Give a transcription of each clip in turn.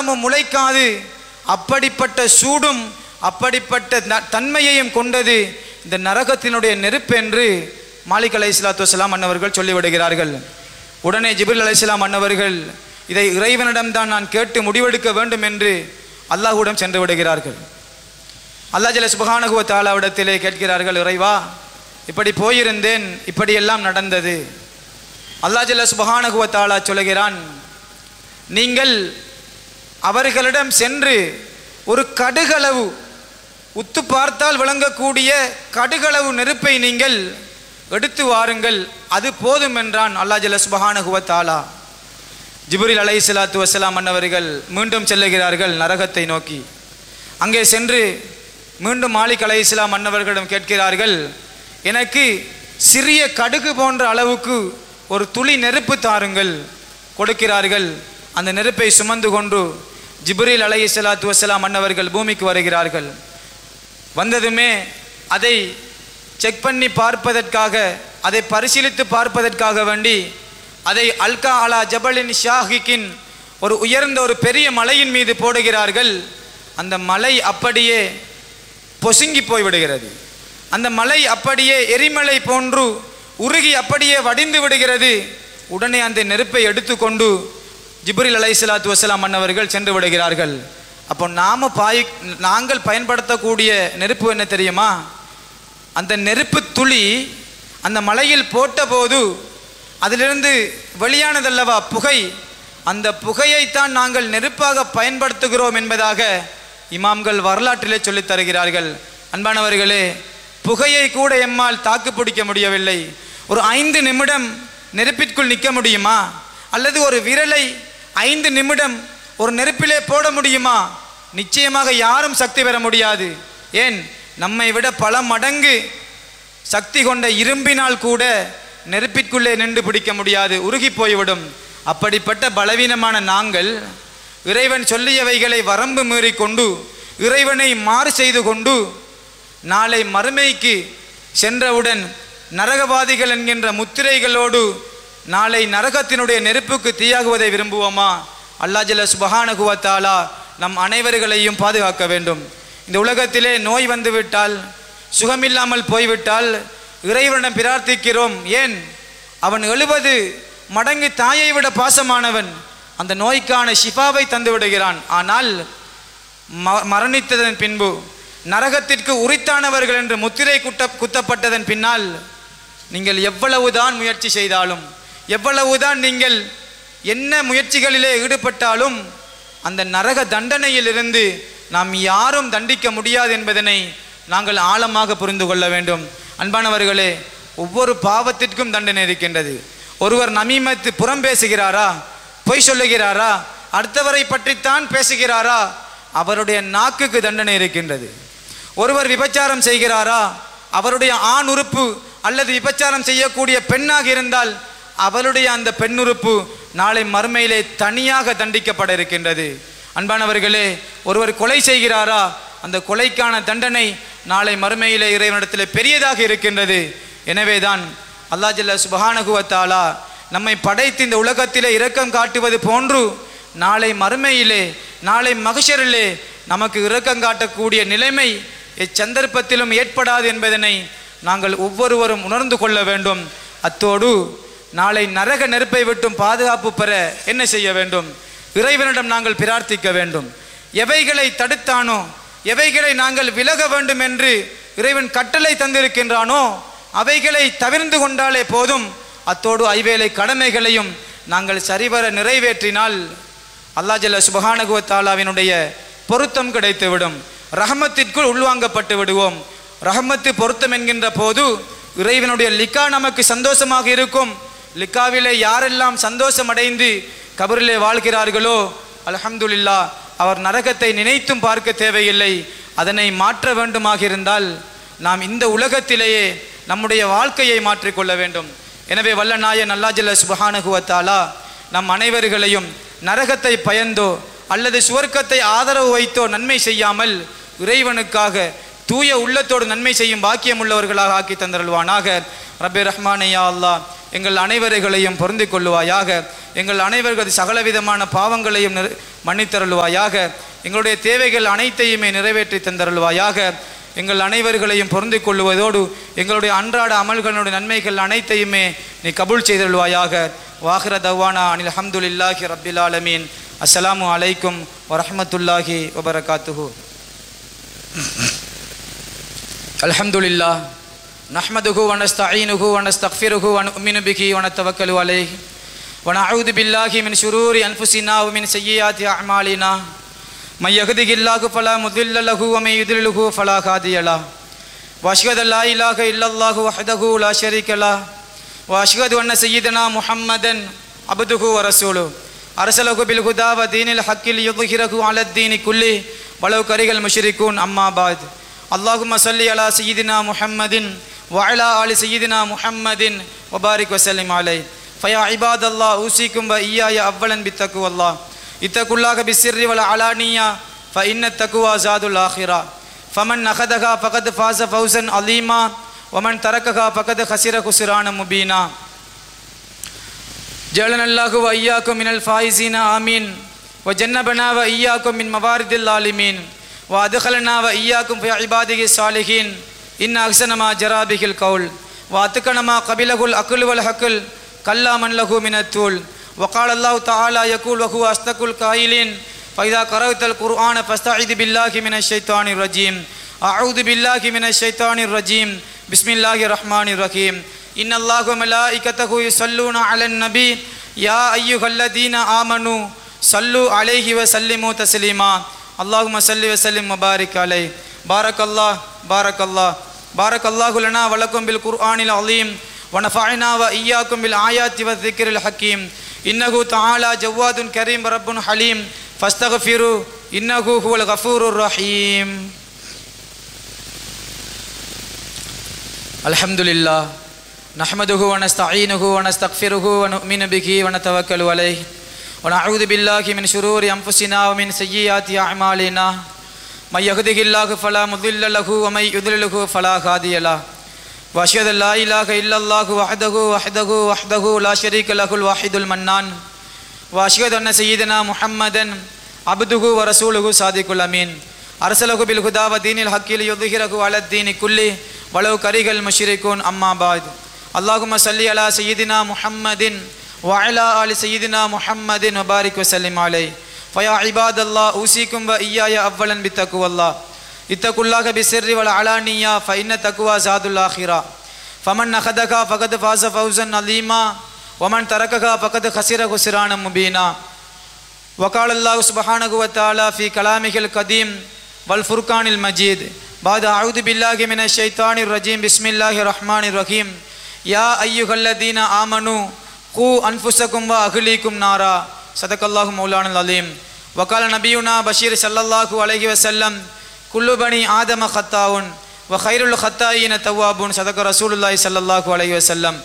மரமும் முளைக்காது அப்படிப்பட்ட சூடும் அப்படிப்பட்ட ந- தன்மையையும் கொண்டது இந்த நரகத்தினுடைய நெருப்பு என்று மாலிக் அலை இஸ்லாத்து வசலாம் அன்னவர்கள் சொல்லிவிடுகிறார்கள் உடனே ஜிப்ரில் அலைஹிஸ்ஸலாம் அன்னவர்கள் இதை இறைவனிடம்தான் நான் கேட்டு முடிவெடுக்க வேண்டும் என்று அல்லாஹ்விடம் சென்று விடுகிறார்கள் அல்லாஹ் ஜல சுபஹானகுவ தாலாவிடத்திலே கேட்கிறார்கள் இறைவா இப்படி போயிருந்தேன் இப்படியெல்லாம் நடந்தது அல்லாஹ் ஜல சுபஹானகுவ தாலா சொல்கிறான் நீங்கள் அவர்களிடம் சென்று ஒரு கடுகளவு உத்து பார்த்தால் விளங்கக்கூடிய கடுகளவு நெருப்பை நீங்கள் எடுத்து வாருங்கள் அது போதும் என்றான் அல்லாஹ் ஜல சுபஹானகுவ தாலா ஜிப்ரில் அலை சலாத்து வசலாம் அன்னவர்கள் மீண்டும் செல்லுகிறார்கள் நரகத்தை நோக்கி அங்கே சென்று மீண்டும் மாலிக் அலை இஸ்லாம் அன்னவர்களிடம் கேட்கிறார்கள் எனக்கு சிறிய கடுகு போன்ற அளவுக்கு ஒரு துளி நெருப்பு தாருங்கள் கொடுக்கிறார்கள் அந்த நெருப்பை சுமந்து கொண்டு ஜிப்ரில் அலை சலாத்து வசலாம் அன்னவர்கள் பூமிக்கு வருகிறார்கள் வந்ததுமே அதை செக் பண்ணி பார்ப்பதற்காக அதை பரிசீலித்து பார்ப்பதற்காக வேண்டி அதை அல்கா அலா ஜபலின் ஷாஹிக்கின் ஒரு உயர்ந்த ஒரு பெரிய மலையின் மீது போடுகிறார்கள் அந்த மலை அப்படியே பொசுங்கி போய்விடுகிறது அந்த மலை அப்படியே எரிமலை போன்று உருகி அப்படியே வடிந்து விடுகிறது உடனே அந்த நெருப்பை எடுத்துக்கொண்டு ஜிப்ரில் அலைஹிஸ்ஸலாத்து வஸலாம் அன்னவர்கள் சென்று விடுகிறார்கள் அப்போ நாம பாய் நாங்கள் பயன்படுத்தக்கூடிய நெருப்பு என்ன தெரியுமா அந்த நெருப்பு துளி அந்த மலையில் போட்டபோது அதிலிருந்து வெளியானதல்லவா புகை அந்த புகையைத்தான் நாங்கள் நெருப்பாக பயன்படுத்துகிறோம் என்பதாக இமாம்கள் வரலாற்றிலே சொல்லித் தருகிறார்கள் அன்பானவர்களே புகையை கூட எம்மால் தாக்கு பிடிக்க முடியவில்லை ஒரு ஐந்து நிமிடம் நெருப்பிற்குள் நிற்க முடியுமா அல்லது ஒரு விரலை ஐந்து நிமிடம் ஒரு நெருப்பிலே போட முடியுமா நிச்சயமாக யாரும் சக்தி பெற முடியாது ஏன் நம்மை விட பல மடங்கு சக்தி கொண்ட இரும்பினால் கூட நெருப்பிற்குள்ளே நின்று பிடிக்க முடியாது உருகி போய்விடும் அப்படிப்பட்ட பலவீனமான நாங்கள் இறைவன் சொல்லியவைகளை வரம்பு மீறி கொண்டு இறைவனை மாறு செய்து கொண்டு நாளை மறுமைக்கு சென்றவுடன் நரகவாதிகள் என்கின்ற முத்திரைகளோடு நாளை நரகத்தினுடைய நெருப்புக்கு தீயாகுவதை விரும்புவோமா அல்லாஹ் ஜல்ல சுபஹானஹு வ தஆலா நம் அனைவர்களையும் பாதுகாக்க வேண்டும் இந்த உலகத்திலே நோய் வந்துவிட்டால் சுகமில்லாமல் போய்விட்டால் இறைவனிடம் பிரார்த்திக்கிறோம் ஏன் அவன் எழுபது மடங்கு தாயை விட பாசமானவன் அந்த நோய்க்கான ஷிஃபாவை தந்து விடுகிறான் ஆனால் ம- மரணித்ததன் பின்பு நரகத்திற்கு உரித்தானவர்கள் என்று முத்திரை குட்ட குத்தப்பட்டதன் பின்னால் நீங்கள் எவ்வளவுதான் முயற்சி செய்தாலும் எவ்வளவுதான் நீங்கள் என்ன முயற்சிகளிலே ஈடுபட்டாலும் அந்த நரக தண்டனையிலிருந்து நாம் யாரும் தண்டிக்க முடியாது என்பதனை நாங்கள் ஆழமாக புரிந்து கொள்ள வேண்டும் அன்பானவர்களே ஒவ்வொரு பாவத்திற்கும் தண்டனை இருக்கின்றது ஒருவர் நமீமத்து புறம் பேசுகிறாரா பொய் சொல்லுகிறாரா அடுத்தவரை பற்றித்தான் பேசுகிறாரா அவருடைய நாக்குக்கு தண்டனை இருக்கின்றது ஒருவர் விபச்சாரம் செய்கிறாரா அவருடைய ஆண் உறுப்பு அல்லது விபச்சாரம் செய்யக்கூடிய பெண்ணாக இருந்தால் அவளுடைய அந்த பெண் உறுப்பு நாளை மறுமையிலே தனியாக தண்டிக்கப்பட இருக்கின்றது அன்பானவர்களே ஒருவர் கொலை செய்கிறாரா அந்த கொலைக்கான தண்டனை நாளை மறுமையிலே இறைவனிடத்திலே பெரியதாக இருக்கின்றது எனவேதான் அல்லாஹ் ஜல்ல சுபஹானஹு வ தஆலா நம்மை படைத்து இந்த உலகத்திலே இரக்கம் காட்டுவது போன்று நாளை மறுமையிலே நாளை மகஷரிலே நமக்கு இரக்கம் காட்டக்கூடிய நிலைமை எச்சந்தர்ப்பத்திலும் ஏற்படாது என்பதனை நாங்கள் ஒவ்வொருவரும் உணர்ந்து கொள்ள வேண்டும் அத்தோடு நாளை நரக நெருப்பை விட்டும் பாதுகாப்பு பெற என்ன செய்ய வேண்டும் இறைவனிடம் நாங்கள் பிரார்த்திக்க வேண்டும் எவைகளை தடுத்தானோ எவைகளை நாங்கள் விலக வேண்டும் என்று இறைவன் கட்டளை தந்திருக்கின்றானோ அவைகளை தவிர்ந்து கொண்டாலே போதும் அத்தோடு ஐவேளை கடமைகளையும் நாங்கள் சரிவர நிறைவேற்றினால் அல்லாஹ் ஜல்ல சுபஹானகுவ தாலாவினுடைய பொருத்தம் கிடைத்துவிடும் ரஹமத்திற்குள் உள்வாங்கப்பட்டு விடுவோம் ரஹமத்து பொருத்தம் என்கின்ற போது இறைவனுடைய லிக்கா நமக்கு சந்தோஷமாக இருக்கும் லிக்காவிலே யாரெல்லாம் சந்தோஷம் அடைந்து கபரிலே வாழ்கிறார்களோ அல்ஹம்துலில்லா அவர் நரகத்தை நினைத்தும் பார்க்க தேவையில்லை அதனை மாற்ற வேண்டுமாக இருந்தால் நாம் இந்த உலகத்திலேயே நம்முடைய வாழ்க்கையை மாற்றிக்கொள்ள வேண்டும் எனவே வல்ல நாயன் அல்லா ஜல்ல சுபஹானஹு வ தஆலா நம் அனைவர்களையும் நரகத்தை பயந்தோ அல்லது சுவர்க்கத்தை ஆதரவு வைத்தோ நன்மை செய்யாமல் இறைவனுக்காக தூய உள்ளத்தோடு நன்மை செய்யும் பாக்கியம் உள்ளவர்களாக ஆக்கி தந்தருள்வானாக ரப்பே ரஹ்மானே யா அல்லாஹ் எங்கள் அனைவர்களையும் பொருந்திக் கொள்ளுவாயாக எங்கள் அனைவர்களது சகலவிதமான பாவங்களையும் நிறை- மன்னித்தருள்வாயாக எங்களுடைய தேவைகள் அனைத்தையுமே நிறைவேற்றி தந்தருள்வாயாக எங்கள் அனைவர்களையும் பொருந்திக் கொள்ளுவதோடு எங்களுடைய அன்றாட அமல்களுடைய நன்மைகள் அனைத்தையுமே நீ கபூல் செய்தருள்வாயாக வாஹிர தவானா அனில் அஹமதுல்லாஹி ரபில் ஆலமீன் அஸ்ஸலாமு அலைக்கும் வரஹ்மத்துல்லாஹி வபரகாத்துஹு அல்ஹம்துலில்லாஹ் نحمده ونستعينه ونستغفره ونؤمن به ونتوكل عليه ونعوذ بالله من شرور أنفسنا ومن سيئات أعمالنا من يهده الله فلا مضل له ومن يضلله فلا هادي له وأشهد أن لا إله إلا الله وحده لا شريك له وأشهد أن سيدنا محمدا عبده ورسوله أرسله بالهدى ودين الحق ليظهره على الدين كله ولو كره المشركون أما بعد اللهم صل على سيدنا محمد وعلى آل سيدنا محمد وبارك وسلم عليه فيا عباد الله أوصيكم وإياي أولا بالتقوى الله اتقوا الله بالسر والعلانية فإن التقوى زاد الآخرة فمن أخذها فقد فاز فوزا عظيما ومن تركها فقد خسر خسرانا مبينا جعلنا الله وإياكم من الفائزين آمين وجنبنا وإياكم من موارد الظالمين وأدخلنا وإياكم في عباده الصالحين إن أحسن ما جرى به القول وأتقن ما قبله الأكل والحقل كلا من له من التول وقال الله تعالى يقول وهو أصدق القائلين فإذا قرأت القرآن فاستعذ بالله من الشيطان الرجيم أعوذ بالله من الشيطان الرجيم بسم الله الرحمن الرحيم إن الله وملائكته يصلون على النبي يا أيها الذين آمنوا صلوا عليه وسلموا تسليما اللهم صل وسلم وبارك عليه بارك الله بارك الله بارك الله لنا ولكم بالقرآن العظيم ونفعنا وإياكم بالآيات والذكر الحكيم إنه تعالى جواد كريم رب حليم فاستغفروا إنه هو الغفور الرحيم الحمد لله نحمده ونستعينه ونستغفره ونؤمن به ونتوكل عليه ونعوذ بالله من شرور أنفسنا ومن سيئات أعمالنا من يهده الله فلا مضل له ومن يضلله فلا هادي له وأشهد أن لا إله إلا الله وحده وحده وحده لا شريك له الواحد المنان وأشهد أن سيدنا محمدا عبده ورسوله صادق الأمين أرسله بالهدى ودين الحق ليظهره على الدين كله ولو كره المشركون أما بعد اللهم صل على سيدنا محمد وعلى آل سيدنا محمد وبارك وسلم عليه فيا عباد الله أوصيكم وإياي أولا بتقوى الله اتقوا الله بالسر والعلانية فإن تقوى زاد الآخرة فمن أخذك فقد فاز فوزا عظيما ومن تركك فقد خسر خسرانا مبينا وقال الله سبحانه وتعالى في كلامه القديم والفرقان المجيد بعد أعوذ بالله من الشيطان الرجيم بسم الله الرحمن الرحيم يا أيها الذين آمنوا قوا أنفسكم وأهليكم نارا صدق الله مولانا العظيم وقال نبينا بشير صلى الله عليه وسلم كل بني آدم خطاء وخير الخطائين توابون صدق رسول الله صلى الله عليه وسلم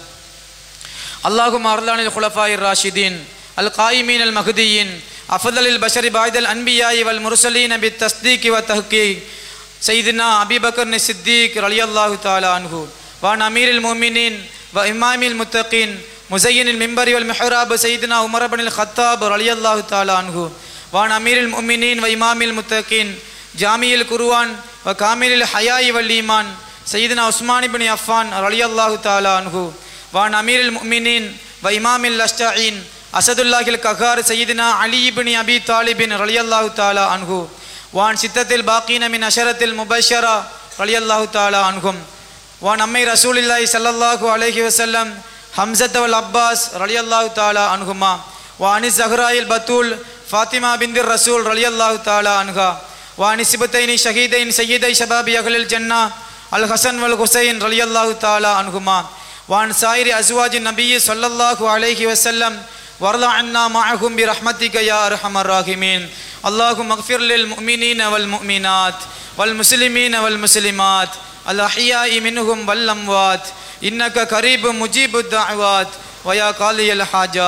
اللهم أرضان الخلفاء الراشدين القائمين المهديين أفضل البشر بعد الأنبياء والمرسلين بالتصديق والتحقيق سيدنا أبي بكر الصديق رضي الله تعالى عنه وعن أمير المؤمنين وإمام المتقين مزين المنبر والمحراب سيدنا عمر بن الخطاب رضي الله تعالى عنه وعن أمير المؤمنين وإمام المتقين جامع القرآن وكامل الحياء والإيمان سيدنا عثمان بن عفان رضي الله تعالى عنه وعن أمير المؤمنين وإمام الأشجعين أسد الله القهار سيدنا علي بن أبي طالب رضي الله تعالى عنه وعن ستة الباقين من أشرة المبشرة رضي الله تعالى عنهم وعن أمي رسول الله صلى الله عليه وسلم حمزة والعباس رضي الله تعالى عنهما وعن الزهراء البتول فاطمة بنت الرسول رضي الله تعالى عنها وعن سبتين شهيدين سيدي شباب أهل الجنة الحسن والحسين رضي الله تعالى عنهما وعن سائر أزواج النبي صلى الله عليه وسلم وارض عنا معهم برحمتك يا أرحم الراحمين اللهم اغفر للمؤمنين والمؤمنات والمسلمين والمسلمات الأحياء منهم والأموات إنك قريب مجيب الدعوات ويا قاضي الحاجات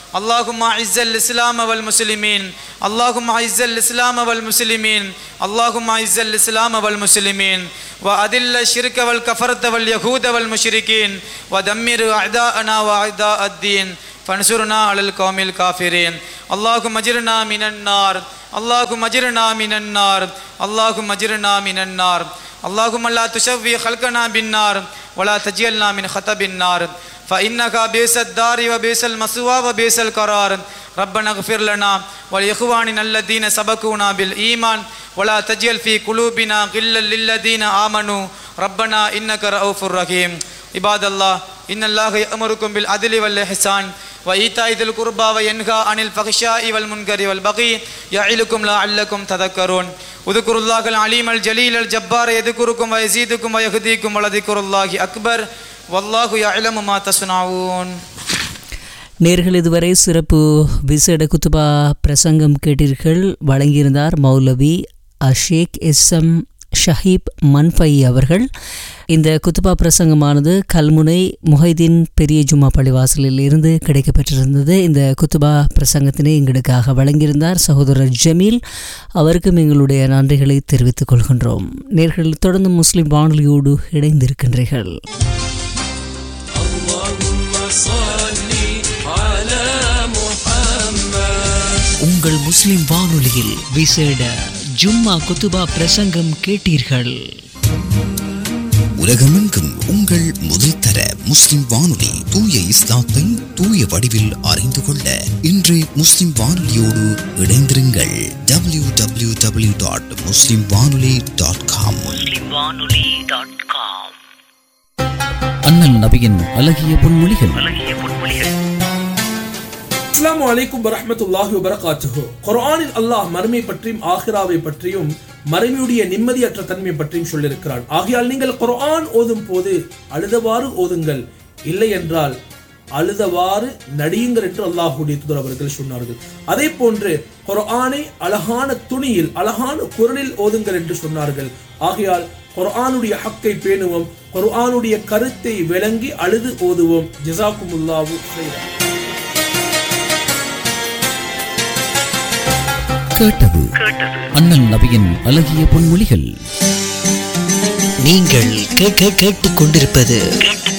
اللهم اعز الاسلام والمسلمين اللهم اعز الاسلام والمسلمين اللهم اعز الاسلام والمسلمين واذل الشرك والكفرة واليهود والمشركين ودمر اعداءنا واعداء الدين فانصرنا على القوم الكافرين اللهم اجرنا من النار اللهم اجرنا من النار اللهم اجرنا من النار اللهم لا تشوي خلقنا بالنار ولا تجعلنا من خطب النار فإنك بئس الدار وبئس المثوى وبئس القرار ربنا اغفر لنا ولإخواننا الذين سبقونا بالإيمان ولا تجعل في قلوبنا غلا للذين آمنوا ربنا إنك رؤوف رحيم عباد الله إن الله يأمركم بالعدل والإحسان وإيتاء ذي القربى وينهى عن الفحشاء والمنكر والبغي يعظكم لعلكم تذكرون اذكروا الله العليم الجليل الجبار يذكركم ويزيدكم ويهديكم ولذكر الله أكبر والله يعلم ما تصنعون நேர்கள் இதுவரை சிறப்பு விசேட குத்துபா பிரசங்கம் கேட்டீர்கள் வழங்கியிருந்தார் மௌலவி அஷேக் எஸ் எம் ஷஹீப் மன்ஃபை அவர்கள் இந்த குத்துபா பிரசங்கமானது கல்முனை முஹைதீன் பெரிய ஜும்மா பள்ளிவாசலில் இருந்து கிடைக்கப்பெற்றிருந்தது இந்த குத்துபா பிரசங்கத்தினை எங்களுக்காக வழங்கியிருந்தார் சகோதரர் ஜமீல் அவருக்கும் எங்களுடைய நன்றிகளை தெரிவித்துக் கொள்கின்றோம் நேர்கள் தொடர்ந்து முஸ்லிம் வானொலியோடு இணைந்திருக்கின்றீர்கள் உங்கள் முஸ்லிம் வானொலியில் விசேட ஜும்மா குத்துபா பிரசங்கம் கேட்டீர்கள் உலகமெங்கும் உங்கள் முதல் தர முஸ்லிம் வானொலி தூய இஸ்லாத்தை தூய வடிவில் அறிந்து கொள்ள இன்று முஸ்லிம் வானொலியோடு இணைந்திருங்கள் W W W dot Muslim Vanoli dot com அண்ணல் நபியின் அழகிய பொன்மொழிகள் அஸ்ஸலாமு அலைக்கும் வரஹ்மத்துல்லாஹி வபரகாத்துஹு குர்ஆனில் அல்லாஹ் மறுமை பற்றியும் ஆகிராவை பற்றியும் மறுமையுடைய நிம்மதியற்ற தன்மை பற்றியும் சொல்லியிருக்கிறான் ஆகையால் நீங்கள் குர்ஆன் ஓதும் போது அழுதவாறு ஓதுங்கள் இல்லை என்றால் அழுதவாறு நடியுங்கள் என்று அல்லாஹுடைய தூதர் அவர்கள் சொன்னார்கள் அதே போன்று குர்ஆனை அழகான துணியில் அழகான குரலில் ஓதுங்கள் என்று சொன்னார்கள் ஆகையால் குர்ஆனுடைய ஹக்கை பேணுவோம் குர்ஆனுடைய கருத்தை விளங்கி அழுது ஓதுவோம் ஜிசாக்குமுல்லாவு ஹைரா கேட்டது அண்ணல் நபியின் அழகிய பொன்மொழிகள் நீங்கள் கேட்க கேட்டுக் கொண்டிருப்பது